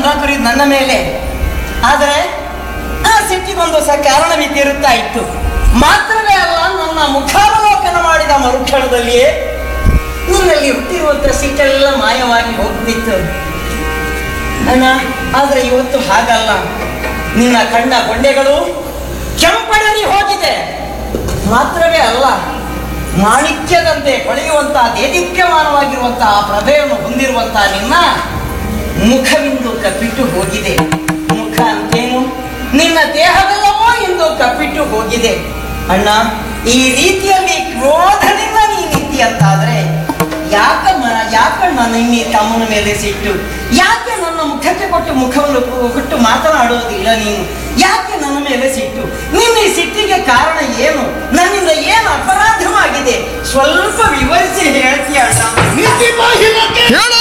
ಕುರಿದು ನನ್ನ ಮೇಲೆ ಆದರೆ ಆ ಸಿಟ್ಟಿಗೊಂದು ಸಹ ಕಾರಣವಿದ್ದಿರುತ್ತಾ ಇತ್ತು ಮಾತ್ರವೇ ಅಲ್ಲ ನನ್ನ ಮುಖಾವಲೋಕನ ಮಾಡಿದ ಮರುಕ್ಷಣದಲ್ಲಿಯೇ ನನ್ನಲ್ಲಿ ಹುಟ್ಟಿರುವಂತ ಸಿಟ್ಟೆಲ್ಲ ಮಾಯವಾಗಿ ಹೋಗ್ತಿತ್ತು ಅಣ್ಣ ಆದ್ರೆ ಇವತ್ತು ಹಾಗಲ್ಲ ನಿನ್ನ ಕಣ್ಣ ಗೊಂಡೆಗಳು ಕೆಂಪಡರಿ ಹೋಗಿದೆ ಮಾತ್ರವೇ ಅಲ್ಲ ಮಾಣಿಕ್ಯದಂತೆ ಹೊಳೆಯುವಂತಹ ದೇದೀಪ್ಯಮಾನವಾಗಿರುವಂತಹ ಪ್ರಭೆಯನ್ನು ಹೊಂದಿರುವಂತಹ ನಿನ್ನ ಮುಖವಿಂದು ಕಪ್ಪಿಟ್ಟು ಹೋಗಿದೆ ಮುಖ ಅಂತೇನು ನಿನ್ನ ದೇಹವೆಲ್ಲವೋ ಎಂದು ಕಪ್ಪಿಟ್ಟು ಹೋಗಿದೆ ಅಣ್ಣ ಈ ರೀತಿಯಲ್ಲಿ ಕ್ರೋಧದಿಂದ ನೀನಿದ್ದಿ ಅಂತಾದ್ರೆ ಯಾಕ ಮ ಯಾಕಣ್ಣ ನಿನ್ನ ಈ ತಮ್ಮನ ಮೇಲೆ ಸಿಟ್ಟು ಯಾಕೆ ನನ್ನ ಮುಖಕ್ಕೆ ಕೊಟ್ಟು ಮುಖವನ್ನು ಕೊ- ಕೊಟ್ಟು ಮಾತನಾಡೋದಿಲ್ಲ ನೀನು ಯಾಕೆ ನನ್ನ ಮೇಲೆ ಸಿಟ್ಟು ನಿನ್ನ ಈ ಸಿಟ್ಟಿಗೆ ಕಾರಣ ಏನು ನನ್ನಿಂದ ಏನು ಅಪರಾಧವಾಗಿದೆ ಸ್ವಲ್ಪ ವಿವರಿಸಿ ಹೇಳ್ತೀಯ ಅಣ್ಣ ಹೇಳು